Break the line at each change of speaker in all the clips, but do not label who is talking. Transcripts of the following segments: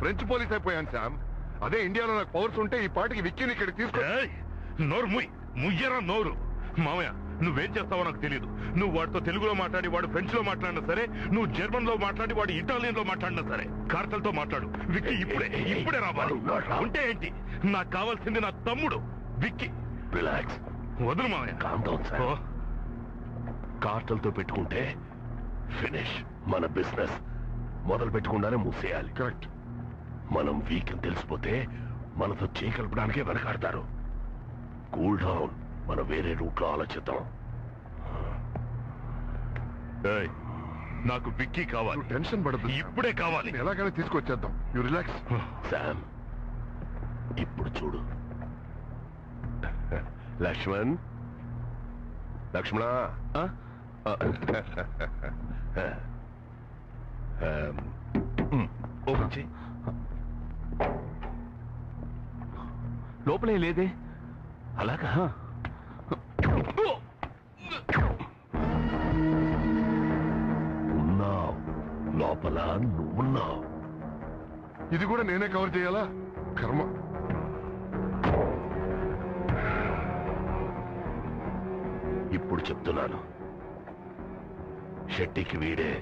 French police అయిపోయాను Sam అదే ఇండియాలో నాకు పవర్స్ ఉంటే ఈ పాటికి విక్కీని ఇక్కడ తీసుకో
ఏయ్! నోరు ముయ్ ముయ్యరా నోరు మామయ్య నువ్వేం చేస్తావో నాకు తెలియదు నువ్వు వాడితో తెలుగులో మాట్లాడి వాడు ఫ్రెంచ్ లో మాట్లాడినా సరే నువ్వు జర్మన్ లో మాట్లాడి వాడు ఇటాలియన్ లో మాట్లాడినా సరే కార్తలతో మాట్లాడు విక్కీ ఇప్పుడే ఇప్పుడే రావాలి ఉంటే ఏంటి నాకు కావాల్సింది నా తమ్ముడు విక్కీ
రిలాక్స్
వదులు మామయ్య
కామ్ డౌన్ సార్
ఓ,
కార్టల్తో పెట్టుకుంటే ఫినిష్ మన బిజినెస్ మొదలు పెట్టకుండానే మూసేయాలి
కరెక్ట్
మనం వీక్ అని తెలిసిపోతే మనతో చేయి కలపడానికే వెనకాడతారు కూల్ డౌన్ మనం వేరే రూట్ లో ఆలోచిద్దాం
ఏయ్, నాకు విక్కీ కావాలి
నువ్వు టెన్షన్ పడద్దు
ఇప్పుడే కావాలి
ఎలాగైనా తీసుకొచ్చేద్దాం యు రిలాక్స్
శామ్ ఇప్పుడు చూడు లక్ష్మణ్ లక్ష్మణ
ఆ?
ఓపెన్ చేయి
లోపలే లేదే
అలాగా ఉన్నావు లోపల నువ్వున్నావు
ఇది కూడా నేనే కవర్ చేయాలా కర్మ
ఇప్పుడు చెప్తున్నాను షెట్టికి వీడే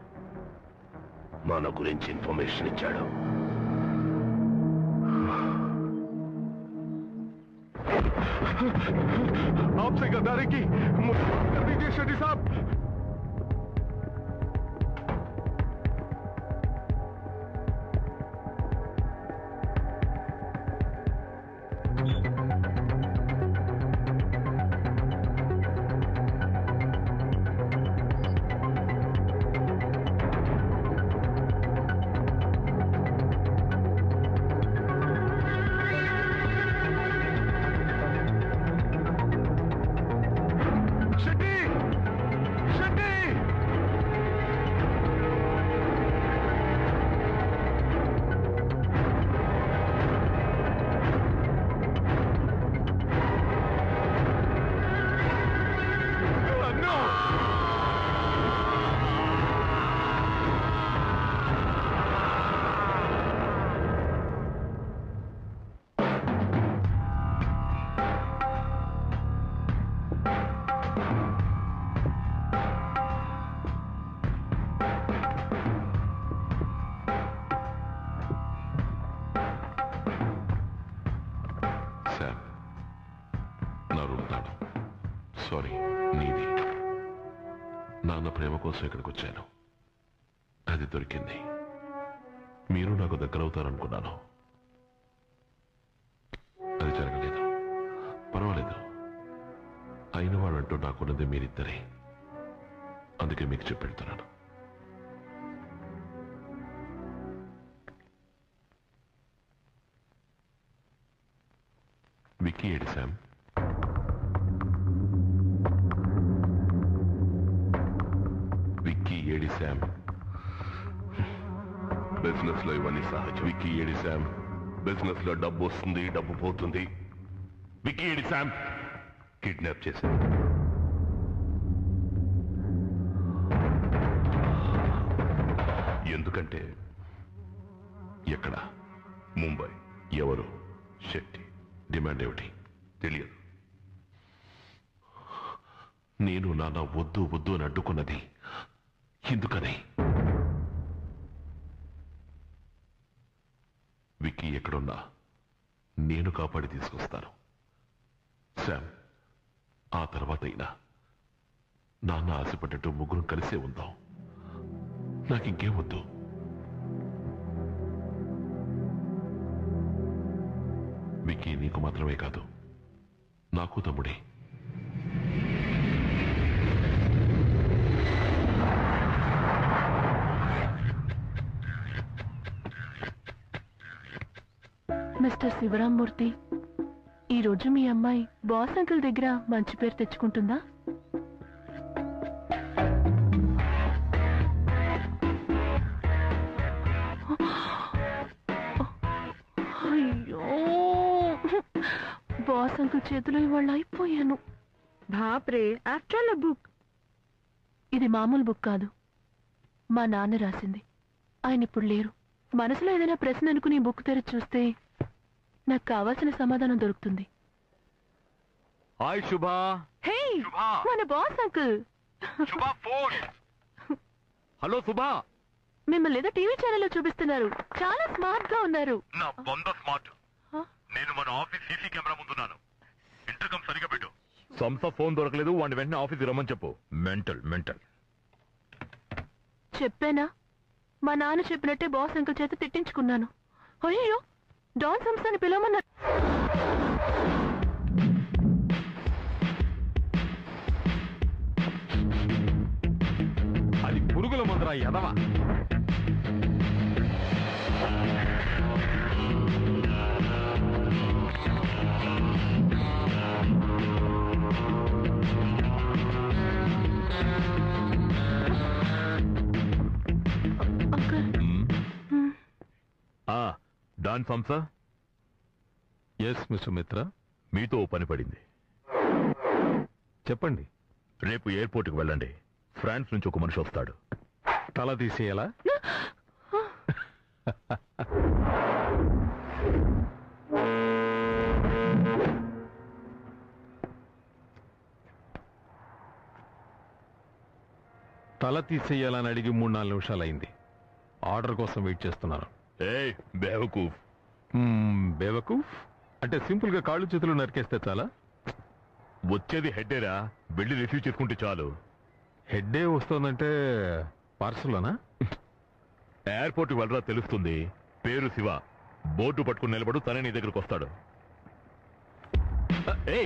మన గురించి ఇన్ఫర్మేషన్ ఇచ్చాడు
आपसे गद्दारी की मुझे माफ कर दीजिए शेट्टी साहब शेट्टी शेट्टी no!
శామ్ నా రూమ్ తాడు సారీ నీది నాన్న ప్రేమ కోసం ఇక్కడికి వచ్చాను అది దొరికింది మీరు నాకు దగ్గరవుతారనుకున్నాను అది జరగలేదు పర్వాలేదు అయిన వాళ్ళంటూ నాకున్నది మీరిద్దరే అందుకే మీకు చెప్పెడుతున్నాను విక్కీ ఏడి శామ్ విక్కీ ఏడి శామ్
బిజినెస్ లో ఇవన్నీ సహజం
విక్కీ ఏడి శామ్
బిజినెస్ లో డబ్బు వస్తుంది డబ్బు పోతుంది
విక్కీ ఏడి శామ్
కిడ్నాప్ చేశారు
ఎందుకంటే ఎక్కడ
ముంబై
ఎవరు
శెట్టి
డిమాండ్ ఏమిటి
తెలియదు
నేను నాన్న వద్దు వద్దు అని అడ్డుకున్నది ఎందుకని విక్కీ ఎక్కడున్నా నేను కాపాడి తీసుకొస్తాను శామ్ ఆ తర్వాత అయినా నాన్న ఆశపడ్డట్టు ముగ్గురం కలిసే ఉందాం నాకు ఇంకేం వద్దు విక్కీ నీకు మాత్రమే కాదు నాకు తమ్ముడే
మిస్టర్ శివరామ్మూర్తి ఈ రోజు మీ అమ్మాయి బాస్ అంకుల్ దగ్గర మంచి పేరు తెచ్చుకుంటుందా అయ్యో బాస్ అంకుల్ చేతిలో ఇవాళ అయిపోయాను
బాప్రే ఆఫ్టర్ ఆల్ బుక్
ఇది మామూలు బుక్ కాదు మా నాన్న రాసింది ఆయన ఇప్పుడు లేరు మనసులో ఏదైనా ప్రశ్న అనుకుని ఈ బుక్ తెరిచి చూస్తే నాకు కావాల్సిన సమాధానం దొరుకుతుంది
హాయ్ శుభా
హే మన boss uncle
Shubha phone hello Shubha
మిమ్మల్ని ఏదో టీవీ ఛానల్లో చూపిస్తున్నారు చాలా స్మార్ట్ గా ఉన్నారు
నా బొంద స్మార్ట్
హ?
నేను మన ఆఫీస్ సీసీ కెమెరా ముందున్నాను ఇంటర్కమ్ సరిగా పెట్టు సంస్థ ఫోన్ దొరకలేదు వాడిని వెంటనే ఆఫీస్ రమ్మని చెప్పు మెంటల్ మెంటల్
చెప్పానా మా నాన్న చెప్పినట్టే బాస్ అంకుల్ చేత తిట్టించుకున్నాను అయ్యో డాన్ సంస్థని పిలవమన్నారు
అది పురుగుల మందురా ఎదవా
అంకుల్
ఆ డాన్ సంస్థ
ఎస్ మిస్టర్ మిత్ర
మీతో ఓ పని పడింది
చెప్పండి
రేపు ఎయిర్పోర్ట్కి వెళ్ళండి ఫ్రాన్స్ నుంచి ఒక మనిషి వస్తాడు
తల తీసేయాలా తల తీసేయాలని అడిగి మూడు నాలుగు నిమిషాలు అయింది ఆర్డర్ కోసం వెయిట్ చేస్తున్నారు
ఏ బేవకూఫ్
మ్మ్, బేవకూఫ్ అంటే సింపుల్ గా కాళ్ళు చేతులు నరికేస్తే చాలా
వచ్చేది హెడ్డేరా వెళ్ళి రిసీవ్ చేసుకుంటే చాలు
హెడ్డే వస్తుందంటే పార్సల్లోనా
ఎయిర్పోర్ట్కి వెళ్ళరా తెలుస్తుంది పేరు శివ బోర్డు పట్టుకుని నిలబడు తనే నీ దగ్గరకు వస్తాడు ఏయ్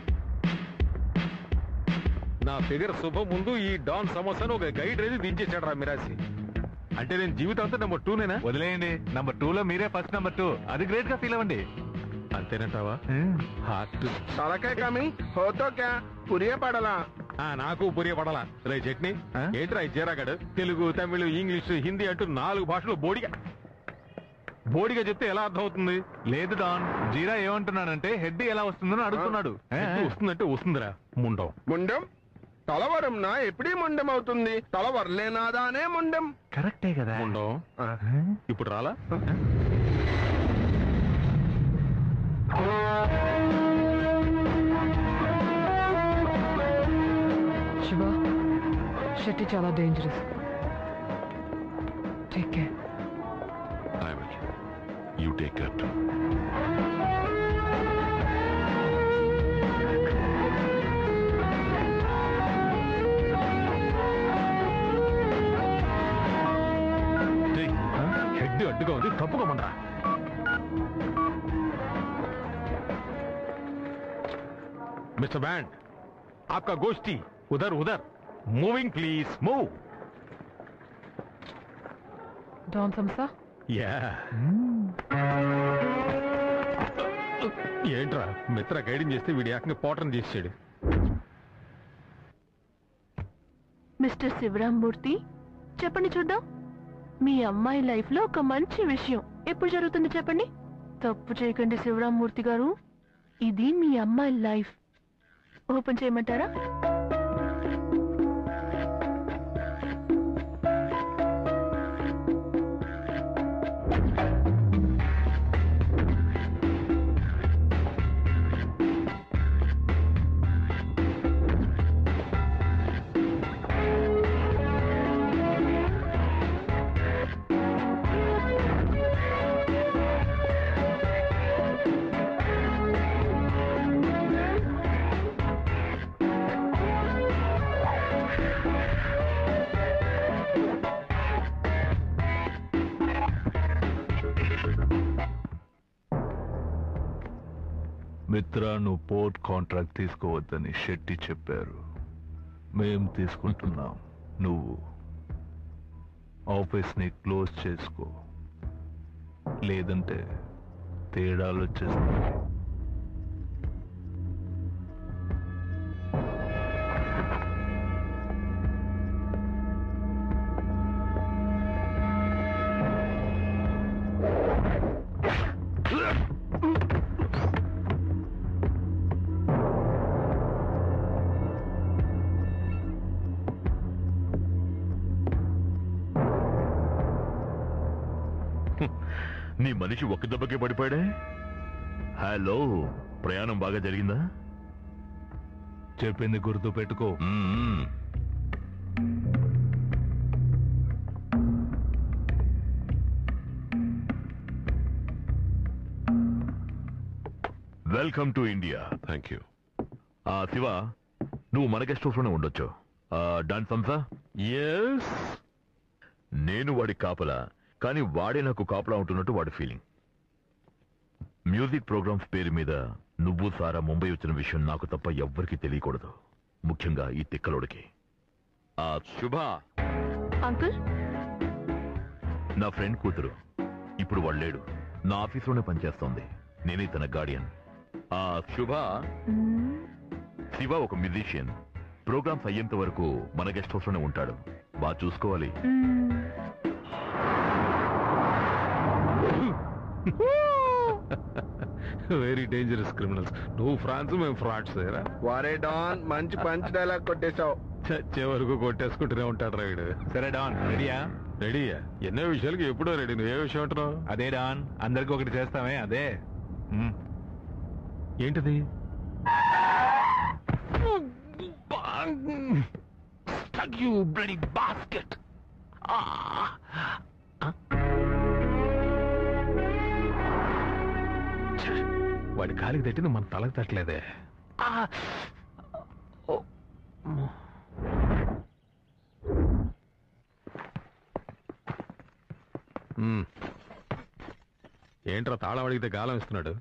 నా ఫిగర్ శుభం ముందు ఈ డాన్ సమోసాను ఒక గైడ్ రేది దించేసాడు రా మిరాసి అంటే నేను జీవితాంతం నెంబర్ టూ నేనా
వదిలేయండి నంబర్ టూ లో మీరే ఫస్ట్ నంబర్ టూ అది గ్రేట్ గా ఫీల్ అవ్వండి
అంతేనంటావా హార్ట్
తలకాయ కమింగ్ హోతో క్యా పురియే పడలా
ఆ నాకు పురియ పడాలా రే చట్నీ
ఆ?
ఏంట్రా ఈ జీరాగడు తెలుగు తమిళ ఇంగ్లీష్ హిందీ అంటూ నాలుగు భాషలు బోడిగా బోడిగా చెప్తే ఎలా అర్థం అవుతుంది
లేదు డాన్ జీరా ఏమంటున్నాడంటే హెడ్ ఎలా వస్తుందని అడుగుతున్నాడు ఏ,
ఎత్తు వస్తుందంటే వస్తుందిరా ముండం
ముండం తలవరంనా ఎప్పుడీ ముండం అవుతుంది తలవర్లేనాదానే ముండం
కరెక్టే కదా
ముండం
ఆ.
ఇప్పుడు రాలా
శివ షెట్టి చాలా dangerous take care
I will you take care to
head అడ్డుగా ఉంది తప్పుకోమనరా మిస్టర్ బ్యాండ్ आपका गोष्ठी उधर उधर मूविंग प्लीज मूव
డాన్ సంస్థ
యా ఏంట్రా మిత్ర గైడింగ్ చేస్తే వీడి ఏకంగా పోటర్ని చేసాడు
మిస్టర్ శివరాం మూర్తి చెప్పండి చూద్దాం మీ అమ్మాయి లైఫ్ లో ఒక మంచి విషయం ఎప్పుడు జరుగుతుంది చెప్పండి తప్పు చేయకండి శివరాం మూర్తి గారు ఇది మీ అమ్మాయి లైఫ్ ఓపెన్ చేయమంటారా
మిత్ర నువ్వు పోర్ట్ కాంట్రాక్ట్ తీసుకోవద్దని శెట్టి చెప్పారు మేం తీసుకుంటున్నాం నువ్వు ఆఫీస్ని క్లోజ్ చేసుకో లేదంటే తేడాలు వచ్చేస్తాయి
నీ మనిషి ఒక్క దెబ్బకే పడిపోయాడే హలో ప్రయాణం బాగా జరిగిందా
చెప్పింది గుర్తు పెట్టుకో
మ్మ్. Welcome to India
thank you
ఆ శివ నువ్వు మన గెస్ట్ హౌస్ లోనే ఉండొచ్చు ఆ, డాన్ సంసా ఎస్ నేను వాడి కాపలా కానీ వాడే నాకు కాపలా ఉంటున్నట్టు వాడి ఫీలింగ్ మ్యూజిక్ ప్రోగ్రామ్స్ పేరు మీద నువ్వు సారా ముంబై వచ్చిన విషయం నాకు తప్ప ఎవ్వరికీ తెలియకూడదు ముఖ్యంగా ఈ తిక్కలోడికి ఆ శుభ
అంకుల్
నా ఫ్రెండ్ కూతురు ఇప్పుడు వాడు లేడు నా ఆఫీస్లోనే పనిచేస్తోంది నేనే తన గార్డియన్ ఆ శుభ
మ్మ్.
శివ ఒక మ్యూజిషియన్ ప్రోగ్రామ్స్ అయ్యేంత వరకు మన గెస్ట్ హౌస్ లోనే ఉంటాడు బాగా చూసుకోవాలి
మ్మ్.
వెరీ డేంజరస్ క్రిమినల్స్ నువ్వు ఫ్రాన్స్ మేము ఫ్రాడ్స్
వారే డాన్ మంచి పంచ్ డైలాగ్ కొట్టేశావు
చచ్చే వరకు కొట్టేసుకుంటూనే ఉంటాడు రా వీడు
సరే డాన్ రెడీయా
రెడీయా ఎన్నో విషయాలకి ఎప్పుడో రెడీ నువ్వు ఏ విషయం అంటున్నావు
అదే డాన్ అందరికి ఒకటి చేస్తామే అదే మ్మ్.
ఏంటిది వాడి కాలికి తట్టింది మన తలకు తట్టలేదే మ్మ్. ఏంట్రా తాళం అడిగితే గాలం ఇస్తున్నాడు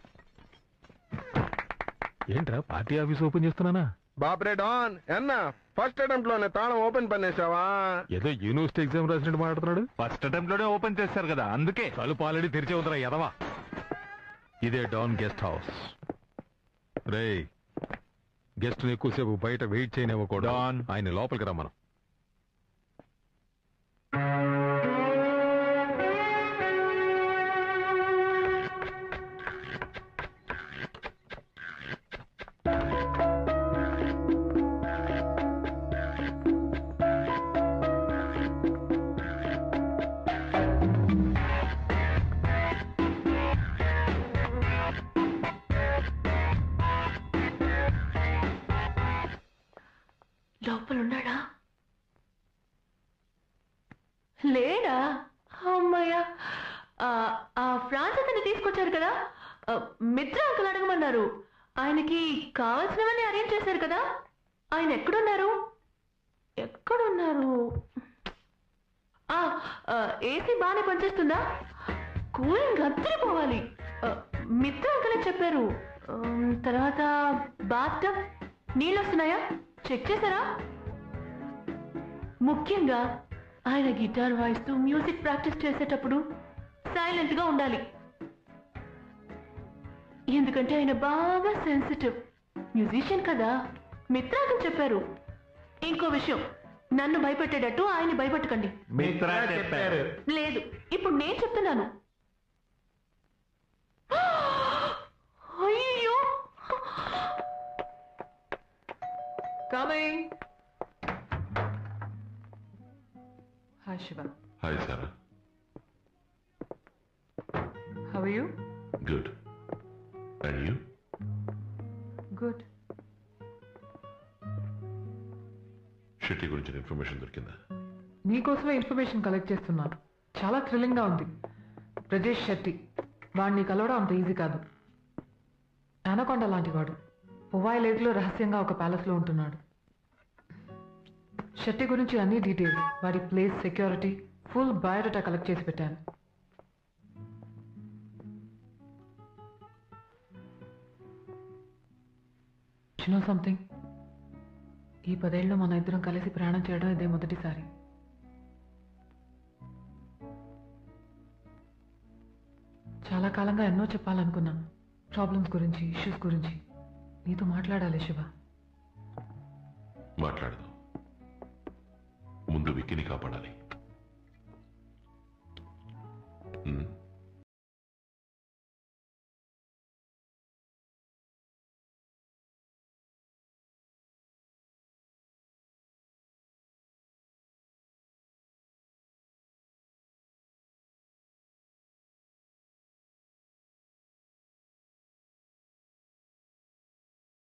ఏంట్రా పార్టీ ఆఫీస్ ఓపెన్ చేస్తున్నానా
బాప్రే డాన్ ఎన్న ఫస్ట్ అటెంప్ట్ లోనే తాళం ఓపెన్ పన్నేసావా
ఏదో యూనివర్సిటీ ఎగ్జామ్ రాసినట్టు మాట్లాడుతున్నాడు
ఫస్ట్ అటెంప్ట్ లోనే ఓపెన్ చేశారు కదా అందుకే
తలుపు ఆల్రెడీ తెరిచే ఉందిరా ఎదవా ఇదే డాన్ గెస్ట్ హౌస్ రే గెస్ట్ ఎక్కువసేపు బయట వెయిట్ చేయనివ్వకూడదు
డాన్.
ఆయన లోపలికి రమ్మను
లోపల ఉన్నాడా లేడా అమ్మయ్యా ఆ, ఆ ఫ్రాన్స్ అతన్ని తీసుకొచ్చారు కదా ఆ, మిత్ర అంకుల్ అడగమన్నారు ఆయనకి కావాల్సినవన్నీ అరేంజ్ చేశారు కదా ఆయన ఎక్కడున్నారు ఎక్కడున్నారు ఆ, ఆ, ఏసీ బాగానే పనిచేస్తుందా కూలింగ్ అద్దరిపోవాలి ఆ, మిత్ర అంకుల్ అని చెప్పారు ఉమ్, తర్వాత బాత్ టబ్ నీళ్ళు వస్తున్నాయా చెక్ చేశారా ముఖ్యంగా ఆయన గిటార్ వాయిస్తూ మ్యూజిక్ ప్రాక్టీస్ చేసేటప్పుడు సైలెంట్ గా ఉండాలి ఎందుకంటే ఆయన బాగా సెన్సిటివ్ మ్యూజిషియన్ కదా మిత్రాకం చెప్పారు ఇంకో విషయం నన్ను భయపెట్టేటట్టు ఆయన భయపెట్టకండి
మిత్రా చెప్పారు
లేదు ఇప్పుడు నేను చెప్తున్నాను అయ్యో
coming hi Shiva
hi Sara
how you
good and you
good
Shetty గురించిన ఇన్ఫర్మేషన్ దొరికిందా
నీకోసమే ఇన్ఫర్మేషన్ కలెక్ట్ చేస్తున్నాను చాలా థ్రిల్లింగ్ గా ఉంది బ్రజేష్ శెట్టి వాడిని కలవడం అంత ఈజీ కాదు అనకొండ లాంటి వాడు పువాయి లేక్లో రహస్యంగా ఒక ప్యాలెస్ లో ఉంటున్నాడు శెట్టి గురించి అన్ని డీటెయిల్స్ వాడి place security full biodata collect చేసి పెట్టాను నో సంథింగ్ ఈ పదేళ్ళు మన ఇద్దరం కలిసి ప్రయాణం చేయడం ఇదే మొదటిసారి చాలా కాలంగా ఎన్నో చెప్పాలనుకున్నాను ప్రాబ్లమ్స్ గురించి ఇష్యూస్ గురించి నీతో మాట్లాడాలి శివ
మాట్లాడదు ముందు విక్కిని కాపాడాలి ఉమ్.